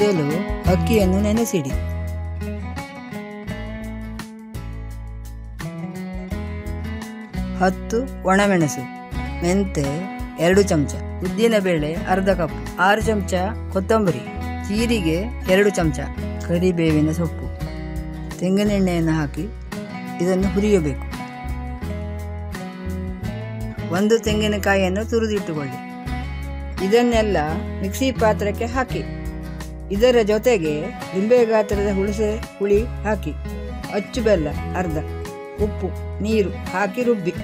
ಮೊದಲು ಅಕ್ಕಿಯನ್ನು ನೆನೆಸಿಡಿ ಹತ್ತು ಒಣಮೆಣಸು ಮೆಂತೆ ಎರಡು ಚಮಚ ಉದ್ದಿನಬೇಳೆ ಅರ್ಧ ಕಪ್ ಆರು ಚಮಚ ಕೊತ್ತಂಬರಿ ಜೀರಿಗೆ ಎರಡು ಚಮಚ ಕರಿಬೇವಿನ ಸೊಪ್ಪು ತೆಂಗಿನೆಣ್ಣೆಯನ್ನು ಹಾಕಿ ಇದನ್ನು ಹುರಿಯಬೇಕು ಒಂದು ತೆಂಗಿನಕಾಯಿಯನ್ನು ತುರಿದಿಟ್ಟುಕೊಳ್ಳಿ ಇದನ್ನೆಲ್ಲ ಮಿಕ್ಸಿ ಪಾತ್ರಕ್ಕೆ ಹಾಕಿ ಇದರ ಜೊತೆಗೆ ಲಿಂಬೆ ಗಾತ್ರದ ಹುಣಸೆ ಹುಳಿ ಹಾಕಿ ಅಚ್ಚು ಬೆಲ್ಲ ಅರ್ಧ ಉಪ್ಪು ನೀರು ಹಾಕಿ ರುಬ್ಬಿ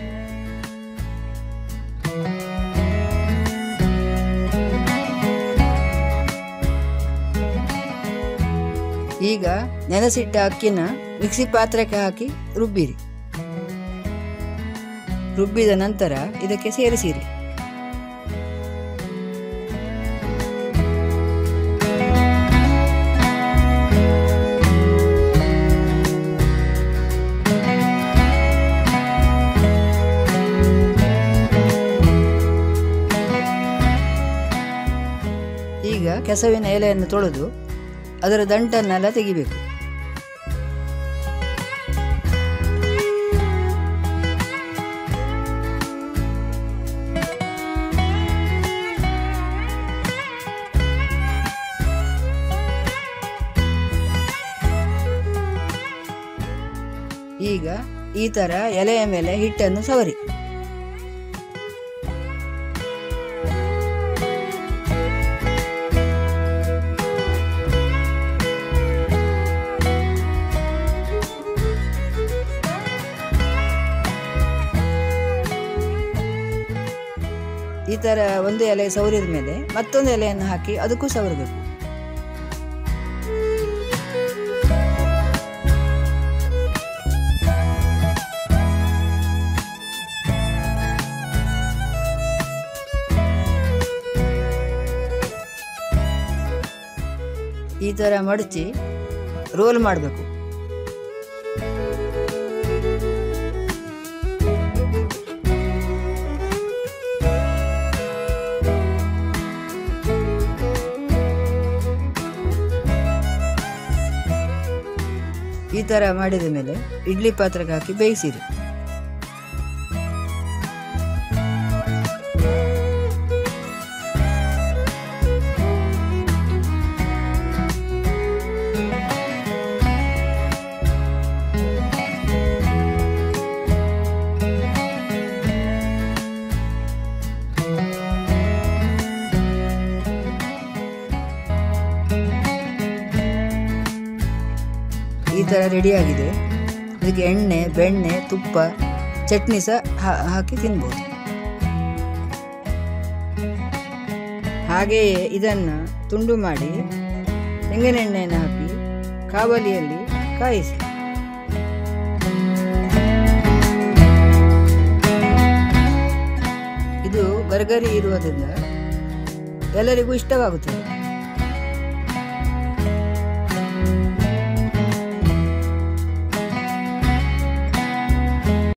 ಈಗ ನೆನೆಸಿಟ್ಟ ಅಕ್ಕಿನ ಮಿಕ್ಸಿ ಪಾತ್ರಕ್ಕೆ ಹಾಕಿ ರುಬ್ಬಿರಿ ರುಬ್ಬಿದ ನಂತರ ಇದಕ್ಕೆ ಸೇರಿಸಿರಿ ಈಗ ಕೆಸವಿನ ಎಲೆಯನ್ನು ತೊಳೆದು ಅದರ ದಂಟನ್ನೆಲ್ಲ ತೆಗಿಬೇಕು ಈಗ ಈ ತರ ಎಲೆಯ ಮೇಲೆ ಹಿಟ್ಟನ್ನು ಸವರಿ ಈ ತರ ಒಂದು ಎಲೆ ಸವರಿದ ಮೇಲೆ ಮತ್ತೊಂದು ಎಲೆಯನ್ನು ಹಾಕಿ ಅದಕ್ಕೂ ಸವರಬೇಕು ಈ ತರ ಮಡಚಿ ರೋಲ್ ಮಾಡಬೇಕು ಈ ತರ ಮಾಡಿದ ಮೇಲೆ ಇಡ್ಲಿ ಪಾತ್ರಕ್ಕೆ ಹಾಕಿ ಬೇಯಿಸಿರಿ ಈ ಥರ ರೆಡಿಯಾಗಿದೆ ಇದಕ್ಕೆ ಎಣ್ಣೆ ಬೆಣ್ಣೆ ತುಪ್ಪ ಚಟ್ನಿ ಸಹ ಹಾ- ಹಾಕಿ ತಿನ್ಬೋದು ಹಾಗೆಯೇ ಇದನ್ನು ತುಂಡು ಮಾಡಿ ತೆಂಗಿನೆಣ್ಣೆಯನ್ನು ಹಾಕಿ ಕಾವಲಿಯಲ್ಲಿ ಕಾಯಿಸಿ ಇದು ಗರ್ಗರಿ ಇರುವುದರಿಂದ ಎಲ್ಲರಿಗೂ ಇಷ್ಟವಾಗುತ್ತದೆ